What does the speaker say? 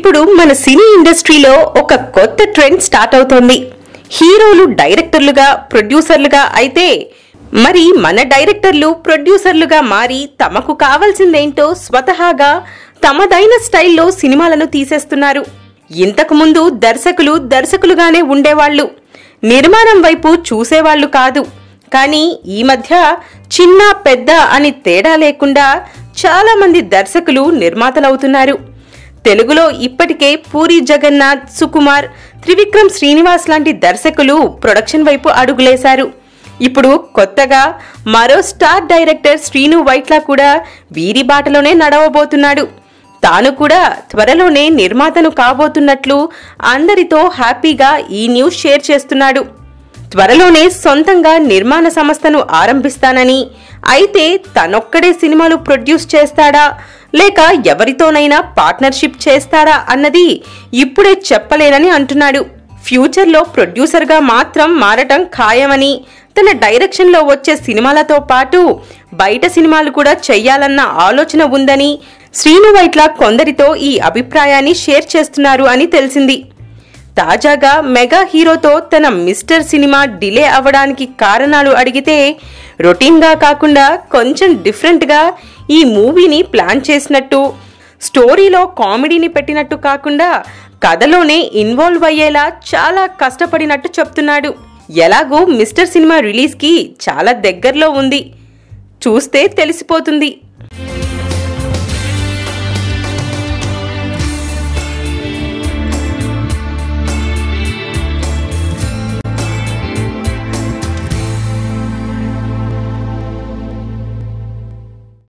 ఇప్పుడు మన సినీ ఇండస్ట్రీలో ఒక కొత్త ట్రెండ్ స్టార్ట్ అవుతోంది హీరోలు డైరెక్టర్లుగా ప్రొడ్యూసర్లుగా అయితే మరి మన డైరెక్టర్లు ప్రొడ్యూసర్లుగా మారి తమకు కావాల్సిందేంటో స్వతహాగా తమదైన స్టైల్లో సినిమాలను తీసేస్తున్నారు ఇంతకు ముందు దర్శకులు దర్శకులుగానే ఉండేవాళ్ళు నిర్మాణం వైపు చూసేవాళ్ళు కాదు కానీ ఈ మధ్య చిన్న పెద్ద అని తేడా లేకుండా చాలా మంది దర్శకులు నిర్మాతలవుతున్నారు తెలుగులో ఇప్పటికే పూరి జగన్నాథ్ సుకుమార్ త్రివిక్రమ్ శ్రీనివాస్ లాంటి దర్శకులు ప్రొడక్షన్ వైపు అడుగులేశారు ఇప్పుడు కొత్తగా మరో స్టార్ డైరెక్టర్ శ్రీను వైట్లా కూడా వీరి బాటలోనే నడవబోతున్నాడు తాను కూడా త్వరలోనే నిర్మాతను కాబోతున్నట్లు అందరితో హ్యాపీగా ఈ న్యూస్ షేర్ చేస్తున్నాడు త్వరలోనే సొంతంగా నిర్మాణ సంస్థను ఆరంభిస్తానని అయితే తనొక్కడే సినిమాలు ప్రొడ్యూస్ చేస్తాడా లేక ఎవరితోనైనా పార్ట్నర్షిప్ చేస్తాడా అన్నది ఇప్పుడే చెప్పలేనని అంటున్నాడు ఫ్యూచర్లో ప్రొడ్యూసర్గా మాత్రం మారటం ఖాయమని తన డైరెక్షన్లో వచ్చే సినిమాలతో పాటు బయట సినిమాలు కూడా చెయ్యాలన్న ఆలోచన ఉందని శ్రీను వైట్ల కొందరితో ఈ అభిప్రాయాన్ని షేర్ చేస్తున్నారు అని తెలిసింది తాజాగా మెగా హీరోతో తన మిస్టర్ సినిమా డిలే అవ్వడానికి కారణాలు అడిగితే రొటీన్గా కాకుండా కొంచెం డిఫరెంట్గా ఈ మూవీని ప్లాన్ చేసినట్టు స్టోరీలో కామెడీని పెట్టినట్టు కాకుండా కథలోనే ఇన్వాల్వ్ అయ్యేలా చాలా కష్టపడినట్టు చెప్తున్నాడు ఎలాగో మిస్టర్ సినిమా రిలీజ్కి చాలా దగ్గరలో ఉంది చూస్తే తెలిసిపోతుంది